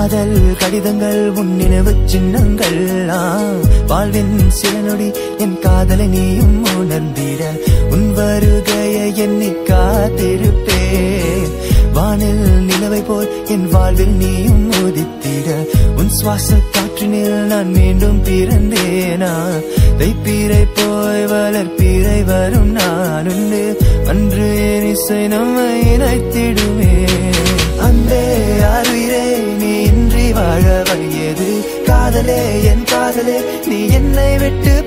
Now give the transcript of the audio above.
காதல் கடிதங்கள் உன் நினைவு சின்னங்கள் ஆ, வாழ்வின் சில நொடி என் காதலை நீயும் உணர்ந்திட உன் வருகையை எண்ணி காத்திருப்பே வானில் நிலவை போல் என் வாழ்வில் நீயும் உதித்திட உன் சுவாச காற்றினில் நான் மீண்டும் பிறந்தேனா தைப்பீரை போய் வளர்ப்பீரை வரும் நான் உண்டு அன்று என் இசை நம்மை இணைத்திடுமே அன்பே அருயிரே நீ இன்றி வாழ வழியது காதலே என் காதலே நீ என்னை விட்டு